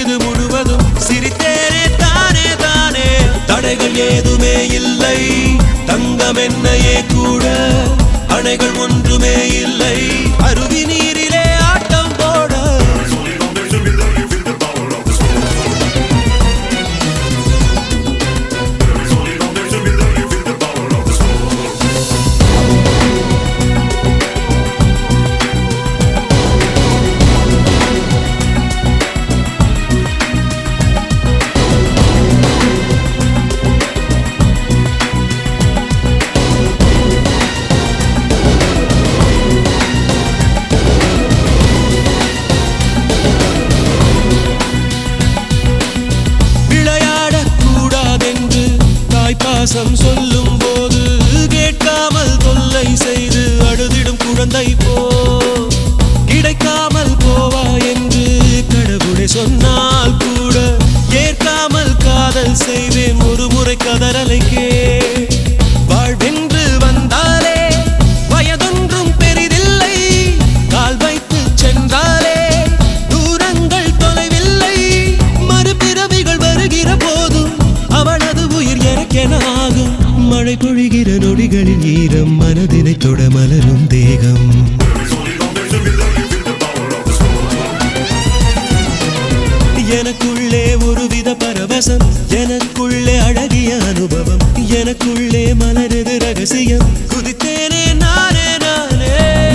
தொலையுது முழுவதும் சிரித்தேனே தானே தானே தடைகள் ஏதுமே இல்லை தங்கம் என்னையே கூட அணைகள் ஒன்றுமே இல்லை அருவி நீரிலே ஆட்டம் போட There's only one there's a rhythm, you feel the power of the soul. There's only one there's a rhythm, you feel the power of the soul. விளையாடக் கூடாதென்று தாய்ப்பாசம் சொல்லும் போது கேட்காமல் தொல்லை செய்து அழுதிடும் குழந்தை போ கிடைக்காமல் போவா என்று கடவுளை சொன்னால் கூட ஏற்காமல் காதல் செய்வேன் ஒரு முறை கதறலைக்கே வாழ்வென்று வந்தாலே வயதொன்றும் பெரிதில்லை கால் வைத்து சென்றாலே தூரங்கள் தொலைவில்லை மறுபிறவிகள் வருகிற போதும் அவளது உயிர் எனக்கெனாகும் மழை பொழிகிற நொடிகளில் ஈரம் மனதினை தொட மலரும் தேகம் There's only one there's a rhythm, you feel the power of the soul. எனக்குள்ளே ஒருவித பரவசம் எனக்குள்ளே அழகிய அனுபவம் எனக்குள்ளே மலரது ரகசியம் குதித்தேனே நானே நானே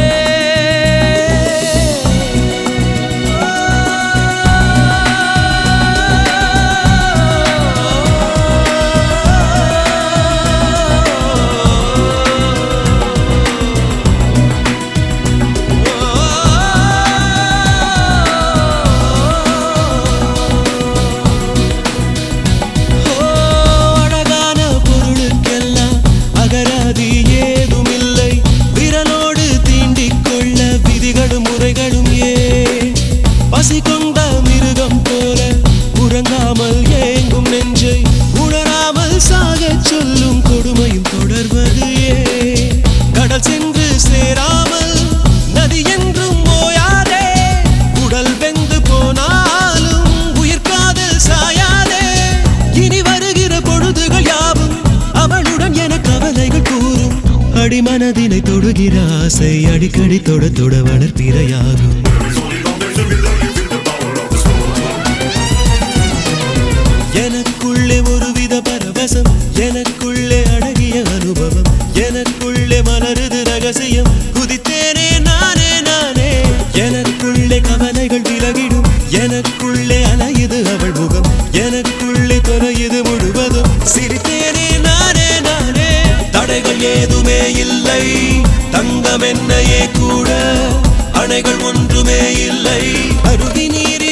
ஓ, அழகான பொருளுக்கெல்லாம் அகராதி ஏதுமில்லை விரலோடு தீண்டிக் கொள்ள விதிகளும் முறைகளும் ஏன் பசி கொண்ட மிருகம் போல உறங்காமல் ஏங்கும் நெஞ்சை உணராமல் சாகச் சொல்லும் கொடுமையும் தொடர்வது ஏன் கடல் சென்று சேராமல் நதி என்றும் ஓயாதே உடல் வெந்து போனாலும் உயிர் காதல் சாயாதே இனி வருகிற பொழுதுகள் யாவும் அவளுடன் என கவலைகள் கூறும் அடிமனதினை தொடுகிற ஆசை அடிக்கடி தொட தொட வளர்ப்பிரையாகும் There's only one there's a rhythm, you feel the power of the soul. எனக்குள்ளே ஒருவித பரவசம் எனக்குள்ளே அழகிய அனுபவம் எனக்குள்ளே மலருது ரகசியம் குதித்தேனே நானே நானே எனக்குள்ளே கவலைகள் விலகிடும் எனக்குள்ளே அலையுது அவள் முகம் எனக்குள்ளே தொலையுது முழுவதும் சிரித்தேனே நானே நானே தடைகள் ஏதுமே இல்லை தங்கம் என்னையே கூட அணைகள் ஒன்றுமே இல்லை அருவி நீரில்